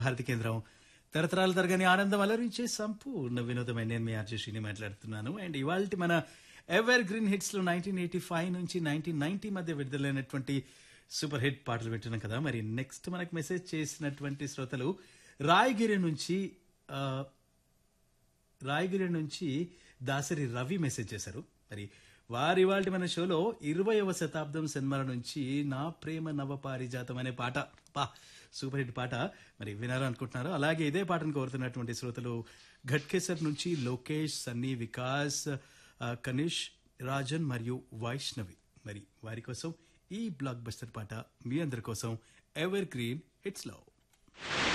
భారతి కేంద్రం తరతరాల తరగని ఆనందం అలరించే సంపూర్ణ వినోదమైన నేను మీ ఆర్జేషిని మాట్లాడుతున్నాను అండ్ ఇవాళ మన ఎవర్ గ్రీన్ హిట్స్ లో నైన్టీన్ ఎయిటీ ఫైవ్ నుంచి నైన్టీన్ నైన్టీ మధ్య విడుదలైనటువంటి సూపర్ హిట్ పాటలు వింటున్నాం కదా మరి నెక్స్ట్ మనకు మెసేజ్ చేసినటువంటి శ్రోతలు రాయగిరి నుంచి ఆ, రాయగిరి నుంచి దాసరి రవి మెసేజ్ చేశారు మరి వారి వాళ్ళ మన షోలో ఇరవయవ శతాబ్దం సినిమాల నుంచి నా ప్రేమ నవ పారిజాతం అనే పాట పా సూపర్ హిట్ పాట మరి వినాలనుకుంటున్నారు అలాగే ఇదే పాటను కోరుతున్నటువంటి శ్రోతలు ఘట్కేసర్ నుంచి లోకేష్ సన్నీ వికాస్ ఆ, కనిష్ రాజన్ మరియు వైష్ణవి మరి వారి కోసం ఈ బ్లాక్ బస్టర్ పాట మీ అందరి కోసం ఎవర్ గ్రీన్ హిట్స్ లో